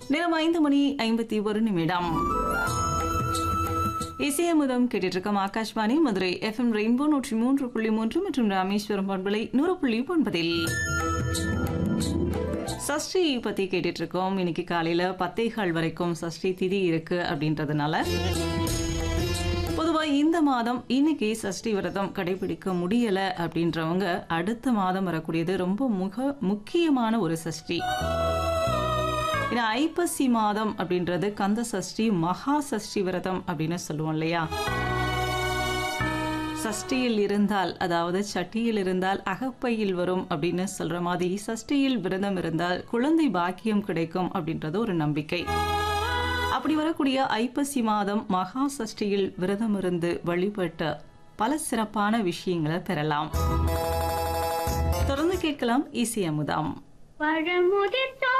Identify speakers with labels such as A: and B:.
A: நேரம் ஐந்து மணி ஐம்பத்தி ஒரு நிமிடம் இசையமுதம் கேட்டுட்டு இருக்கோம் ஆகாஷ்வாணி மதுரை எஃப்எம் ரெயின்போ நூற்றி மூன்று புள்ளி மூன்று மற்றும் ராமேஸ்வரம் பண்பலை நூறு புள்ளி ஒன்பதில் சஷ்டி பத்தி கேட்டுட்டு இருக்கோம் இன்னைக்கு காலையில பத்தேகால் வரைக்கும் சஷ்டி திதி இருக்கு அப்படின்றதுனால பொதுவா இந்த மாதம் இன்னைக்கு சஷ்டி விரதம் கடைபிடிக்க முடியல அப்படின்றவங்க அடுத்த மாதம் வரக்கூடியது ரொம்ப முக முக்கியமான ஒரு சஷ்டி ஏன்னா ஐப்பசி மாதம் அப்படின்றது கந்த சஷ்டி மகா சஷ்டி விரதம் அப்படின்னு சொல்லுவோம் இல்லையா சஷ்டியில் இருந்தால் அதாவது சட்டியில் இருந்தால் அகப்பையில் வரும் அப்படின்னு சொல்ற மாதிரி சஷ்டியில் விரதம் இருந்தால் குழந்தை பாக்கியம் கிடைக்கும் அப்படின்றது ஒரு நம்பிக்கை அப்படி வரக்கூடிய ஐப்பசி மாதம் மகா சஷ்டியில் விரதம் இருந்து வழிபட்ட பல சிறப்பான விஷயங்களை பெறலாம் தொடர்ந்து கேட்கலாம் இசை அமுதம்
B: பழமுதிர்த்த